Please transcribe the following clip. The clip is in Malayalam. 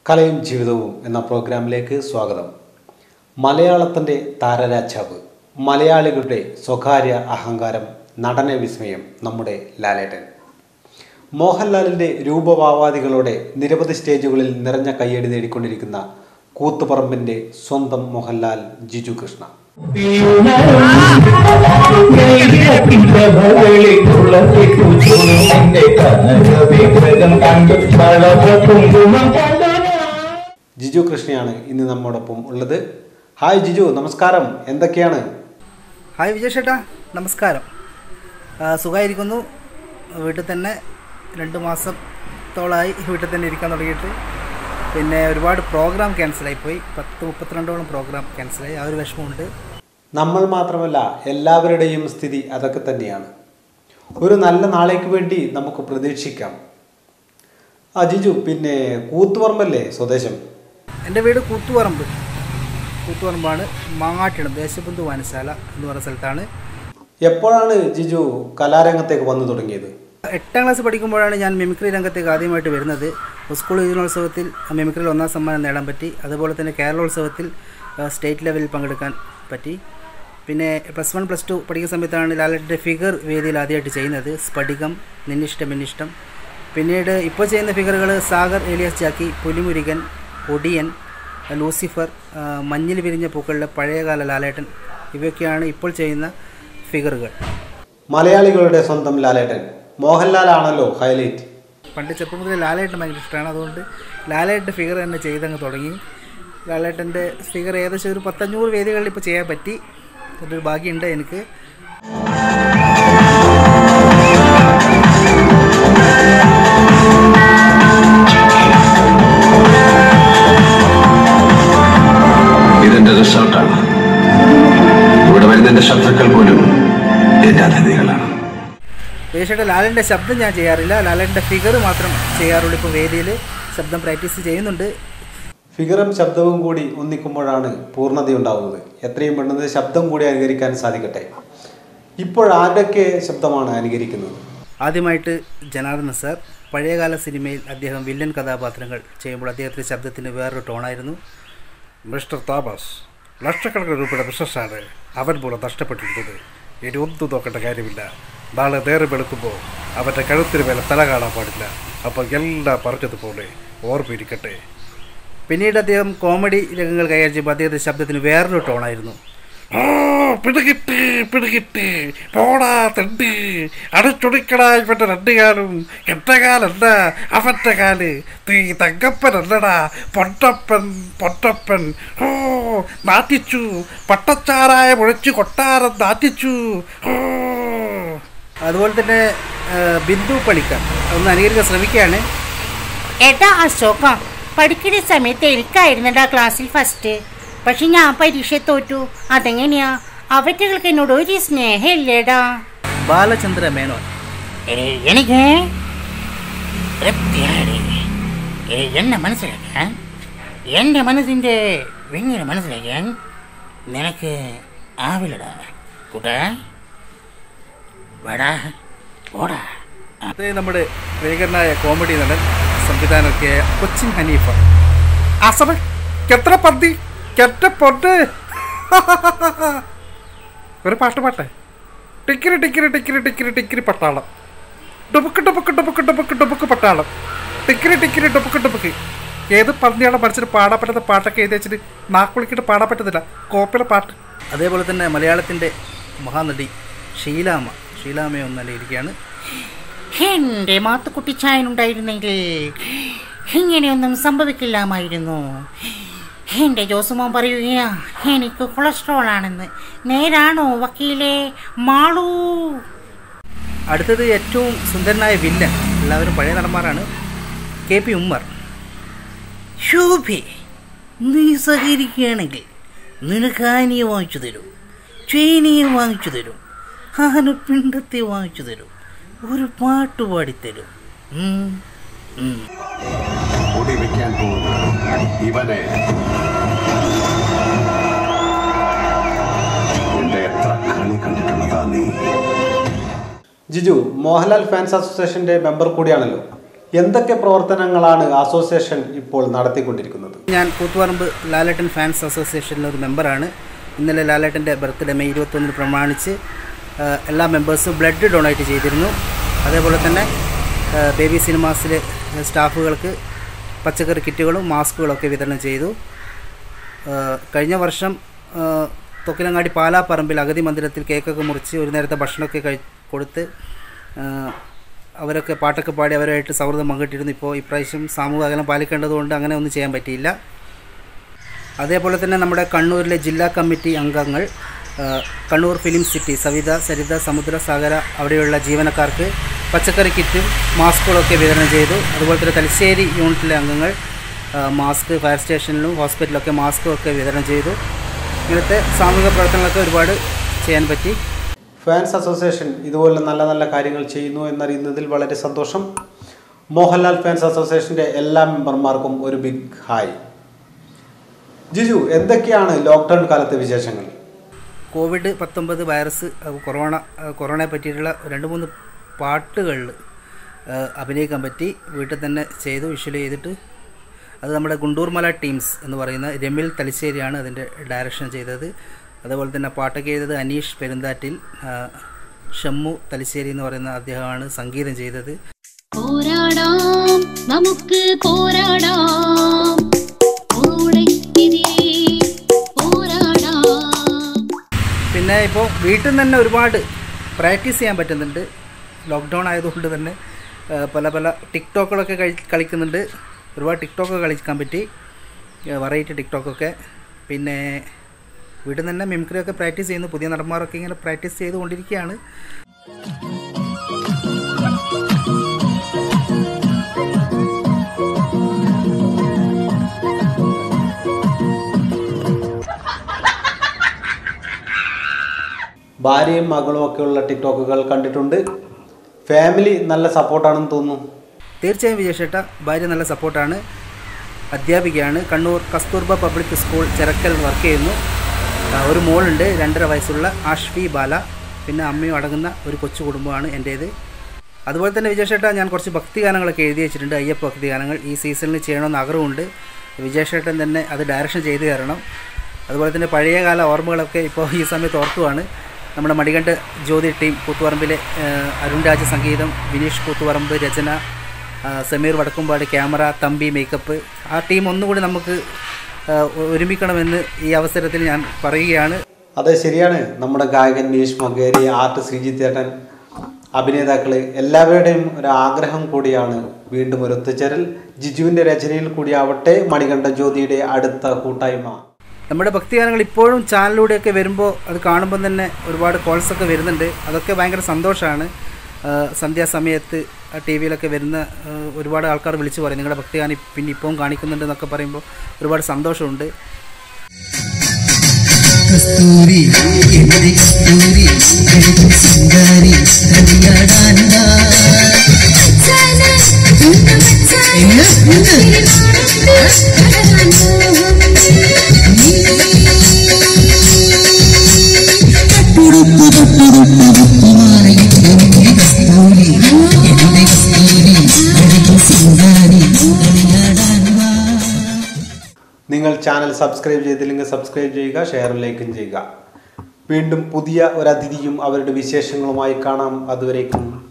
കലയും ജീവിതവും എന്ന പ്രോഗ്രാമിലേക്ക് സ്വാഗതം മലയാളത്തിൻ്റെ താരരാജാവ് മലയാളികളുടെ സ്വകാര്യ അഹങ്കാരം നടന വിസ്മയം നമ്മുടെ ലാലേട്ടൻ മോഹൻലാലിൻ്റെ രൂപഭാവാദികളോടെ നിരവധി സ്റ്റേജുകളിൽ നിറഞ്ഞ കയ്യടി നേടിക്കൊണ്ടിരിക്കുന്ന കൂത്തുപറമ്പിൻ്റെ സ്വന്തം മോഹൻലാൽ ജിജു കൃഷ്ണ ജിജു കൃഷ്ണയാണ് ഇന്ന് നമ്മോടൊപ്പം ഉള്ളത് ഹായ് ജിജു നമസ്കാരം എന്തൊക്കെയാണ് ഹായ് വിജയ് ചേട്ടാ നമസ്കാരം ആ, സുഖമായിരിക്കുന്നു വീട്ടിൽ തന്നെ രണ്ട് മാസത്തോളമായി വീട്ടിൽ തന്നെ ഇരിക്കാൻ തുടങ്ങിയിട്ട് പിന്നെ ഒരുപാട് പ്രോഗ്രാം ക്യാൻസലായിപ്പോയി പത്ത് മുപ്പത്തിരണ്ടോളം പ്രോഗ്രാം ക്യാൻസലായി ആ ഒരു വിഷമമുണ്ട് നമ്മൾ മാത്രമല്ല എല്ലാവരുടെയും സ്ഥിതി അതൊക്കെ തന്നെയാണ് ഒരു നല്ല നാളേക്ക് വേണ്ടി നമുക്ക് പ്രതീക്ഷിക്കാം ആ ജിജു പിന്നെ കൂത്തുപറമ്പല്ലേ സ്വദേശം എൻ്റെ വീട് കൂത്തുപറമ്പ് കൂത്തുപറമ്പാണ് മാങ്ങാട്ടിണം ദേശബന്ധു വായനശാല എന്ന് പറയുന്ന സ്ഥലത്താണ് എപ്പോഴാണ് ജിജു കലാരംഗത്തേക്ക് വന്നു തുടങ്ങിയത് എട്ടാം ക്ലാസ് പഠിക്കുമ്പോഴാണ് ഞാൻ മിമിക്രി രംഗത്തേക്ക് ആദ്യമായിട്ട് വരുന്നത് സ്കൂൾ യുവജനോത്സവത്തിൽ മിമിക്രിയിൽ ഒന്നാം സമ്മാനം നേടാൻ പറ്റി അതുപോലെ തന്നെ കേരളോത്സവത്തിൽ ആ, സ്റ്റേറ്റ് ലെവലിൽ പങ്കെടുക്കാൻ പറ്റി പിന്നെ പ്ലസ് വൺ പ്ലസ് ടു പഠിക്കുന്ന സമയത്താണ് ലാലറ്റിൻ്റെ ഫിഗർ വേദിയിൽ ആദ്യമായിട്ട് ചെയ്യുന്നത് സ്ഫടികം നിന്നിഷ്ടം എന്നിഷ്ടം പിന്നീട് ഇപ്പോൾ ചെയ്യുന്ന ഫിഗറുകൾ Sagar alias Jacky Pulimurugan Odiyan Lucifer ആ, മഞ്ഞിൽ വിരിഞ്ഞ പൂക്കളുടെ പഴയകാല ലാലേട്ടൻ ഇവയൊക്കെയാണ് ഇപ്പോൾ ചെയ്യുന്ന ഫിഗറുകൾ മലയാളികളുടെ സ്വന്തം ലാലേട്ടൻ മോഹൻലാൽ ആണല്ലോ ഹൈലൈറ്റ് പണ്ട് ചെറുപ്പം മുതൽ ലാലേട്ടൻ ഭയങ്കര ഇഷ്ടമാണ് അതുകൊണ്ട് ലാലേട്ടൻ്റെ ഫിഗർ തന്നെ ചെയ്തങ്ങ് തുടങ്ങി ലാലേട്ടൻ്റെ ഫിഗർ ഏകദേശം ഒരു പത്തഞ്ഞൂറ് വേദികളിൽ ഇപ്പോൾ ചെയ്യാൻ പറ്റി അതിൻ്റെ ഒരു ഭാഗ്യമുണ്ട് എനിക്ക് ഇതിന്റെ റിസൾട്ടാണ് ഇവിടെ വരുന്നതിന്റെ ശത്രുക്കൾ പോലും എന്റെ അതിഥികളാണ് തീർച്ചയായിട്ടും ലാലേട്ടൻ്റെ ശബ്ദം ഞാൻ ചെയ്യാറില്ല ലാലേട്ടൻ്റെ ഫിഗർ മാത്രം ചെയ്യാറുള്ളൂ ഇപ്പോൾ വേദിയിൽ ശബ്ദം പ്രാക്ടീസ് ചെയ്യുന്നുണ്ട് ഫിഗറും ശബ്ദവും കൂടി ഒന്നിക്കുമ്പോഴാണ് പൂർണ്ണതയുണ്ടാവുന്നത് എത്രയും പെട്ടെന്ന് ശബ്ദം കൂടി അനുകരിക്കാൻ സാധിക്കട്ടെ ഇപ്പോൾ ആരുടെയൊക്കെ ശബ്ദമാണ് അനുകരിക്കുന്നത് ആദ്യമായിട്ട് ജനാർദ്ദൻ സാർ പഴയകാല സിനിമയിൽ അദ്ദേഹം വില്ലൻ കഥാപാത്രങ്ങൾ ചെയ്യുമ്പോൾ അദ്ദേഹത്തിൻ്റെ ശബ്ദത്തിന് വേറൊരു ടോണായിരുന്നു മിസ്റ്റർ തോമസ് ലക്ഷക്കണക്കിന് രൂപയുടെ ബിസിനസ്സാണ് അവൻ മൂലം നഷ്ടപ്പെട്ടിരുന്നത് ഇനി ഒന്നും നോക്കേണ്ട കാര്യമില്ല നാളെ നേരം വെളുക്കുമ്പോൾ അവൻ്റെ കഴുത്തിന് മേലെ തല കാണാൻ പാടില്ല അപ്പോൾ എല്ലാം പറഞ്ഞതുപോലെ ഓർമ്മയിരിക്കട്ടെ പിന്നീട് അദ്ദേഹം കോമഡി രംഗങ്ങൾ കൈകാര്യം ചെയ്യുമ്പോൾ അദ്ദേഹത്തിൻ്റെ ശബ്ദത്തിന് വേറൊരു ടോണായിരുന്നു ആ, പിടികിട്ടി പിടികിട്ടി പോടാ തെണ്ടി അടച്ചുടിക്കടാ ഇവന്റെ രണ്ട് കാലും എന്റെ കാലല്ല അവന്റെ കാല് നീ തങ്കപ്പനല്ലടാ പൊട്ടപ്പൻ പൊട്ടപ്പൻ ഓ നാറ്റിച്ചു പട്ടച്ചാറായ മുഴച്ചു കൊട്ടാരം നാറ്റിച്ചു ഓ അതുപോലെ തന്നെ ആ, ബിന്ദു പണിക്കർ ഒന്ന് അനുകരിക്കാൻ ശ്രമിക്കുകയാണ് എടാ അശോക പഠിക്കുന്ന സമയത്ത് എനിക്കായിരുന്നടാ ക്ലാസ്സിൽ ഫസ്റ്റ് പക്ഷെ ഞാൻ പരീക്ഷ തോറ്റു അതെങ്ങനെയാ അവറ്റകൾക്ക് എന്നോട് ഒരു സ്നേഹമില്ലേടാ ബാലചന്ദ്ര മേനോൻ ഏ, എനിക്ക് തൃപ്തിയായി. ഏ, എന്നെ മനസ്സിലാക്കാൻ എൻ്റെ മനസ്സിൻ്റെ വിങ്ങനെ മനസ്സിലാക്കാൻ നിനക്ക് ആവില്ലടാ കൂട്ടാ വേടാ ഓടാ അത് നമ്മുടെ വേഗനായ കോമഡി നടൻ സംവിധാനമൊക്കെ കൊച്ചിൻ ഹനീഫ അസമ എത്ര പന്തി കെറ്റ പൊട്ട് ഒരു പാട്ട് പാട്ടെ ടിക്കിരി ടിക്കിരി ടിക്കിരി ടിക്കിരി ടിക്കിരി പട്ടാളം ഡുബുക്ക് ഡുബുക്ക് ഡുബുക്ക് ഡുബുക്ക് ഡുബുക്ക് പട്ടാളം ടിക്കിരി ടിക്കിരി ഡുബുക്ക് ഡുബുക്ക് ഏത് പന്തിയാണ് മനസ്സിന് പാടാൻ പറ്റുന്ന പാട്ടൊക്കെ എഴുതി വെച്ചിട്ട് നാക്കുളിക്കിട്ട് പാടാൻ പറ്റുന്നില്ല കോപ്പിലെ പാട്ട് അതേപോലെ തന്നെ മലയാളത്തിൻ്റെ മഹാനടി ഷീലാമ്മ ഷീലാമ്മ ഒന്നല്ല ഇരിക്കുകയാണ് എന്റെ മാത്തുക്കുട്ടിച്ചായനുണ്ടായിരുന്നെങ്കിൽ ഇങ്ങനെയൊന്നും സംഭവിക്കില്ലാമായിരുന്നു എന്റെ ജോസുമോൻ പറയുകയാ എനിക്ക് കൊളസ്ട്രോൾ ആണെന്ന് നേരാണോ വക്കീലേ മാളൂ അടുത്തത് ഏറ്റവും സുന്ദരനായ വില്ലൻ എല്ലാവരും പഴയ നടന്മാരാണ് കെ പി ഉമ്മർ ശോഭെ നീ സഹകരിക്കുകയാണെങ്കിൽ നിനക്ക് ആനിയെ വാങ്ങിച്ചു തരും ചേനിയെ വാങ്ങിച്ചു തരും ആനപ്പിണ്ടത്തെ വാങ്ങിച്ചു തരും ഒരു പാട്ട് പാടിത്തരും ഉം, ഉം. കൂടി വെക്കാൻ പോകുന്നു ഇവനെ എന്റെ എത്ര കളി കണ്ടിട്ടുള്ളതാ നീ ജിജു മോഹൻലാൽ ഫാൻസ് അസോസിയേഷന്റെ മെമ്പർ കൂടിയാണല്ലോ എന്തൊക്കെ പ്രവർത്തനങ്ങളാണ് അസോസിയേഷൻ ഇപ്പോൾ നടത്തിക്കൊണ്ടിരിക്കുന്നത് ഞാൻ കൂത്തുപറമ്പ് ലാലേട്ടൻ ഫാൻസ് അസോസിയേഷനിലെ ഒരു മെമ്പറാണ് ഇന്നലെ ലാലേട്ടൻ്റെ ബർത്ത്ഡേ മെയ് ഇരുപത്തൊന്നിന് പ്രമാണിച്ച് ആ, എല്ലാ മെമ്പേഴ്സും ബ്ലഡ് ഡൊണേറ്റ് ചെയ്തിരുന്നു അതേപോലെ തന്നെ ആ, ബേബി സിനിമാസിലെ സ്റ്റാഫുകൾക്ക് പച്ചക്കറി കിറ്റുകളും മാസ്കുകളൊക്കെ വിതരണം ചെയ്തു ആ, കഴിഞ്ഞ വർഷം ആ, തൊക്കിലങ്ങാടി പാലാപ്പറമ്പിൽ അഗതി മന്ദിരത്തിൽ കേക്കൊക്കെ മുറിച്ച് ഒരു നേരത്തെ ഭക്ഷണമൊക്കെ കഴി കൊടുത്ത് ആ, അവരൊക്കെ പാട്ടൊക്കെ പാടി അവരായിട്ട് സൗഹൃദം പങ്കിട്ടിരുന്നു ഇപ്പോൾ ഇപ്രാവശ്യം സാമൂഹിക അകലം പാലിക്കേണ്ടതുകൊണ്ട് അങ്ങനെ ഒന്നും ചെയ്യാൻ പറ്റിയില്ല അതേപോലെ തന്നെ നമ്മുടെ കണ്ണൂരിലെ ജില്ലാ കമ്മിറ്റി അംഗങ്ങൾ ആ, കണ്ണൂർ ഫിലിം സിറ്റി സവിത സരിത സമുദ്ര സാഗര അവിടെയുള്ള ജീവനക്കാർക്ക് പച്ചക്കറി കിറ്റും മാസ്കുകളൊക്കെ വിതരണം ചെയ്തു അതുപോലെ തന്നെ തലശ്ശേരി യൂണിറ്റിലെ അംഗങ്ങൾ ആ, മാസ്ക് ഫയർ സ്റ്റേഷനിലും ഹോസ്പിറ്റലിലൊക്കെ മാസ്കും ഒക്കെ വിതരണം ചെയ്തു ഇങ്ങനത്തെ സാമൂഹിക പ്രവർത്തനങ്ങളൊക്കെ ഒരുപാട് ചെയ്യാൻ പറ്റി ഫാൻസ് അസോസിയേഷൻ ഇതുപോലെ നല്ല നല്ല കാര്യങ്ങൾ ചെയ്യുന്നു എന്നറിയുന്നതിൽ വളരെ സന്തോഷം മോഹൻലാൽ ഫാൻസ് അസോസിയേഷൻ്റെ എല്ലാ മെമ്പർമാർക്കും ഒരു ബിഗ് ഹായ് ജിജു എന്തൊക്കെയാണ് ലോക്ക്ഡൗൺ കാലത്തെ വിശേഷങ്ങൾ കോവിഡ് പത്തൊമ്പത് വൈറസ് അഹ് കൊറോണ അഹ് കൊറോണയെ പറ്റിയിട്ടുള്ള രണ്ട് മൂന്ന് പാട്ടുകളിൽ അഭിനയിക്കാൻ പറ്റി വീട്ടിൽ തന്നെ ചെയ്തു വിഷ്വൽ ചെയ്തിട്ട് അത് നമ്മുടെ ഗുണ്ടൂർമല ടീംസ് എന്ന് പറയുന്ന രമിൽ തലശ്ശേരിയാണ് അതിൻ്റെ ഡയറക്ഷൻ ചെയ്തത് അതുപോലെ തന്നെ പാട്ടൊക്കെ ചെയ്തത് അനീഷ് പെരുന്താറ്റിൽ ആ, ഷമ്മു തലശ്ശേരി എന്ന് പറയുന്ന അദ്ദേഹമാണ് സംഗീതം ചെയ്തത് പോരാടാം നമുക്ക് പോരാടാം കോവിഡിനെതിരെ പോരാടാം പിന്നെ ഇപ്പോൾ വീട്ടിൽ നിന്ന് തന്നെ ഒരുപാട് പ്രാക്ടീസ് ചെയ്യാൻ പറ്റുന്നുണ്ട് ലോക്ക്ഡൗൺ ആയതുകൊണ്ട് തന്നെ ആ, പല പല ടിക്ടോക്കുകളൊക്കെ കഴി കളിക്കുന്നുണ്ട് ഒരുപാട് ടിക്ടോക്ക് കളിക്കാൻ പറ്റി വെറൈറ്റി ടിക്ടോക്കൊക്കെ പിന്നെ വീട്ടിൽ നിന്ന് തന്നെ മിമിക്രിയൊക്കെ പ്രാക്ടീസ് ചെയ്യുന്നു പുതിയ നടന്മാരൊക്കെ ഇങ്ങനെ പ്രാക്ടീസ് ചെയ്തുകൊണ്ടിരിക്കുകയാണ് ഭാര്യയും മകളും ഒക്കെയുള്ള ടിക്ടോക്കുകൾ കണ്ടിട്ടുണ്ട് ഫാമിലി നല്ല സപ്പോർട്ടാണെന്ന് തോന്നുന്നു തീർച്ചയായും വിജയശേട്ട ഭാര്യ നല്ല സപ്പോർട്ടാണ് അധ്യാപികയാണ് Kannur Kasturba public school Chirakkal work ചെയ്യുന്നു ആ, ഒരു മോളുണ്ട് രണ്ടര വയസ്സുള്ള ആഷ്ഫി ബാല പിന്നെ അമ്മയും അടങ്ങുന്ന ഒരു കൊച്ചു കുടുംബമാണ് എൻ്റേത് അതുപോലെ തന്നെ വിജയശേട്ട ഞാൻ കുറച്ച് ഭക്തിഗാനങ്ങളൊക്കെ എഴുതി വെച്ചിട്ടുണ്ട് അയ്യപ്പ ഭക്തിഗാനങ്ങൾ ഈ സീസണിൽ ചെയ്യണമെന്ന് ആഗ്രഹമുണ്ട് വിജയശേട്ടൻ തന്നെ അത് ഡയറക്ഷൻ ചെയ്തു തരണം അതുപോലെ തന്നെ പഴയകാല ഓർമ്മകളൊക്കെ ഇപ്പോൾ ഈ സമയത്ത് ഓർക്കുവാണ് നമ്മുടെ മടികണ്ഠ ജ്യോതി ടീം കൂത്തുപറമ്പിലെ ആ, അരുൺ രാജ സംഗീതം വിനീഷ് കൂത്തുപറമ്പ് രചന ആ, സമീർ വടക്കുംപാട് ക്യാമറ തമ്പി മേക്കപ്പ് ആ ടീം ഒന്നുകൂടി നമുക്ക് ആ, ഒ- ഒരുമിക്കണമെന്ന് ഈ അവസരത്തിൽ ഞാൻ പറയുകയാണ് അതെ ശരിയാണ് നമ്മുടെ ഗായകൻ നീഷ് മൊഗേരി ആർട്ട് ശ്രീജിത്ത് ചേട്ടൻ അഭിനേതാക്കള് എല്ലാവരുടെയും ഒരു ആഗ്രഹം കൂടിയാണ് വീണ്ടും ഒരു ഒത്തുചേരൽ ജിജുവിൻ്റെ രചനയിൽ കൂടിയാവട്ടെ മണികണ്ഠ ജ്യോതിയുടെ അടുത്ത കൂട്ടായ്മ നമ്മുടെ ഭക്തിഗാനങ്ങൾ ഇപ്പോഴും ചാനലിലൂടെയൊക്കെ വരുമ്പോൾ അത് കാണുമ്പോൾ തന്നെ ഒരുപാട് കോൾസ് ഒക്കെ വരുന്നുണ്ട് അതൊക്കെ ഭയങ്കര സന്തോഷമാണ് സന്ധ്യാസമയത്ത് ടി വിയിലൊക്കെ വരുന്ന ആ, ഒരുപാട് ആൾക്കാർ വിളിച്ചു പറയും നിങ്ങളുടെ ഭക്തിഗാനം പിന്നെ ഇപ്പം കാണിക്കുന്നുണ്ട് എന്നൊക്കെ പറയുമ്പോൾ ഒരുപാട് സന്തോഷമുണ്ട് കസ്തൂരി എന്റെ കസ്തൂരി കഴുകും സിംഗാരി കളിയാടാൻ വാ. എങ്ങ്? എങ്ങ്? തൊട്ടുടുത്തു തൊട്ടുടുത്തു തൊട്ടുമാറി എന്റെ കസ്തൂരി എന്റെ കസ്തൂരി കഴുകും സിംഗാരി കളിയാടാൻ വാ നിങ്ങൾ ചാനൽ സബ്സ്ക്രൈബ് ചെയ്തില്ലെങ്കിൽ സബ്സ്ക്രൈബ് ചെയ്യുക ഷെയറും ലൈക്കും ചെയ്യുക വീണ്ടും പുതിയ ഒരു അതിഥിയും അവരുടെ വിശേഷങ്ങളുമായി കാണാം അതുവരേക്കും